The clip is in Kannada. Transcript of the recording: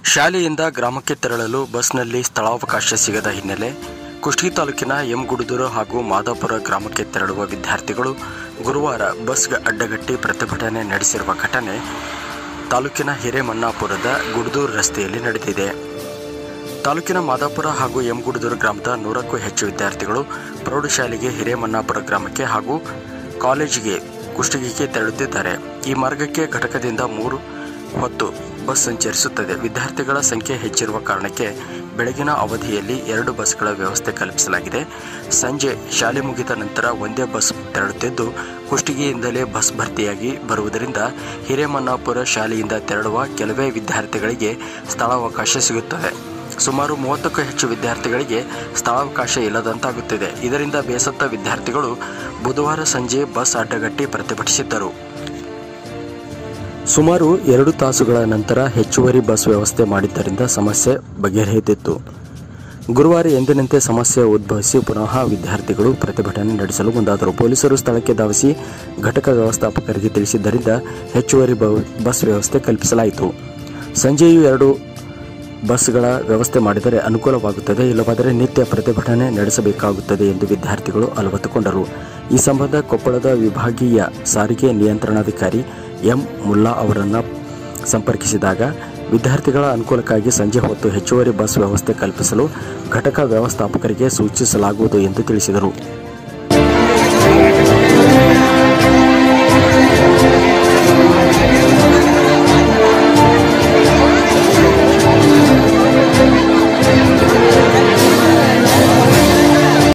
ಶಾಲೆಯಿಂದ ಗ್ರಾಮಕ್ಕೆ ತೆರಳಲು ಬಸ್ನಲ್ಲಿ ಸ್ಥಳಾವಕಾಶ ಸಿಗದ ಹಿನ್ನೆಲೆ ಕುಷ್ಟಗಿ ತಾಲೂಕಿನ ಎಂಗುಡುದೂರು ಹಾಗೂ ಮಾದಾಪುರ ಗ್ರಾಮಕ್ಕೆ ತೆರಳುವ ವಿದ್ಯಾರ್ಥಿಗಳು ಗುರುವಾರ ಬಸ್ಗೆ ಅಡ್ಡಗಟ್ಟಿ ಪ್ರತಿಭಟನೆ ನಡೆಸಿರುವ ಘಟನೆ ತಾಲೂಕಿನ ಹಿರೇಮನ್ನಾಪುರದ ಗುಡ್ದೂರು ರಸ್ತೆಯಲ್ಲಿ ನಡೆದಿದೆ ತಾಲೂಕಿನ ಮಾದಾಪುರ ಹಾಗೂ ಎಂಗುಡುದೂರು ಗ್ರಾಮದ ನೂರಕ್ಕೂ ಹೆಚ್ಚು ವಿದ್ಯಾರ್ಥಿಗಳು ಪ್ರೌಢಶಾಲೆಗೆ ಹಿರೇಮನ್ನಾಪುರ ಗ್ರಾಮಕ್ಕೆ ಹಾಗೂ ಕಾಲೇಜಿಗೆ ಕುಷ್ಟಗಿಗೆ ತೆರಳುತ್ತಿದ್ದಾರೆ ಈ ಮಾರ್ಗಕ್ಕೆ ಘಟಕದಿಂದ ಮೂರು ಹೊತ್ತು ಬಸ್ ಸಂಚರಿಸುತ್ತದೆ ವಿದ್ಯಾರ್ಥಿಗಳ ಸಂಖ್ಯೆ ಹೆಚ್ಚಿರುವ ಕಾರಣಕ್ಕೆ ಬೆಳಗಿನ ಅವಧಿಯಲ್ಲಿ ಎರಡು ಬಸ್ಗಳ ವ್ಯವಸ್ಥೆ ಕಲ್ಪಿಸಲಾಗಿದೆ ಸಂಜೆ ಶಾಲೆ ಮುಗಿದ ನಂತರ ಒಂದೇ ಬಸ್ ತೆರಳುತ್ತಿದ್ದು ಕುಷ್ಟಗಿಯಿಂದಲೇ ಬಸ್ ಭರ್ತಿಯಾಗಿ ಬರುವುದರಿಂದ ಹಿರೇಮನ್ನಾಪುರ ಶಾಲೆಯಿಂದ ತೆರಳುವ ಕೆಲವೇ ವಿದ್ಯಾರ್ಥಿಗಳಿಗೆ ಸ್ಥಳಾವಕಾಶ ಸಿಗುತ್ತದೆ ಸುಮಾರು ಮೂವತ್ತಕ್ಕೂ ಹೆಚ್ಚು ವಿದ್ಯಾರ್ಥಿಗಳಿಗೆ ಸ್ಥಳಾವಕಾಶ ಇಲ್ಲದಂತಾಗುತ್ತಿದೆ ಇದರಿಂದ ಬೇಸತ್ತ ವಿದ್ಯಾರ್ಥಿಗಳು ಬುಧವಾರ ಸಂಜೆ ಬಸ್ ಅಡ್ಡಗಟ್ಟಿ ಪ್ರತಿಭಟಿಸಿದ್ದರು ಸುಮಾರು ಎರಡು ತಾಸುಗಳ ನಂತರ ಹೆಚ್ಚುವರಿ ಬಸ್ ವ್ಯವಸ್ಥೆ ಮಾಡಿದ್ದರಿಂದ ಸಮಸ್ಯೆ ಬಗೆಹರಿದಿತ್ತು ಗುರುವಾರ ಎಂದಿನಂತೆ ಸಮಸ್ಯೆ ಉದ್ಭವಿಸಿ ಪುನಃ ವಿದ್ಯಾರ್ಥಿಗಳು ಪ್ರತಿಭಟನೆ ನಡೆಸಲು ಮುಂದಾದರು ಪೊಲೀಸರು ಸ್ಥಳಕ್ಕೆ ಧಾವಿಸಿ ಘಟಕ ವ್ಯವಸ್ಥಾಪಕರಿಗೆ ತಿಳಿಸಿದ್ದರಿಂದ ಹೆಚ್ಚುವರಿ ಬ- ಬಸ್ ವ್ಯವಸ್ಥೆ ಕಲ್ಪಿಸಲಾಯಿತು ಸಂಜೆಯೂ ಎರಡು ಬಸ್ಗಳ ವ್ಯವಸ್ಥೆ ಮಾಡಿದರೆ ಅನುಕೂಲವಾಗುತ್ತದೆ ಇಲ್ಲವಾದರೆ ನಿತ್ಯ ಪ್ರತಿಭಟನೆ ನಡೆಸಬೇಕಾಗುತ್ತದೆ ಎಂದು ವಿದ್ಯಾರ್ಥಿಗಳು ಅಲವತ್ತುಕೊಂಡರು ಈ ಸಂಬಂಧ ಕೊಪ್ಪಳದ ವಿಭಾಗೀಯ ಸಾರಿಗೆ ನಿಯಂತ್ರಣಾಧಿಕಾರಿ ಎಂ ಮುಲ್ಲಾ ಅವರನ್ನು ಸಂಪರ್ಕಿಸಿದಾಗ ವಿದ್ಯಾರ್ಥಿಗಳ ಅನುಕೂಲಕ್ಕಾಗಿ ಸಂಜೆ ಹೊತ್ತು ಹೆಚ್ಚುವರಿ ಬಸ್ ವ್ಯವಸ್ಥೆ ಕಲ್ಪಿಸಲು ಘಟಕ ವ್ಯವಸ್ಥಾಪಕರಿಗೆ ಸೂಚಿಸಲಾಗುವುದು ಎಂದು ತಿಳಿಸಿದರು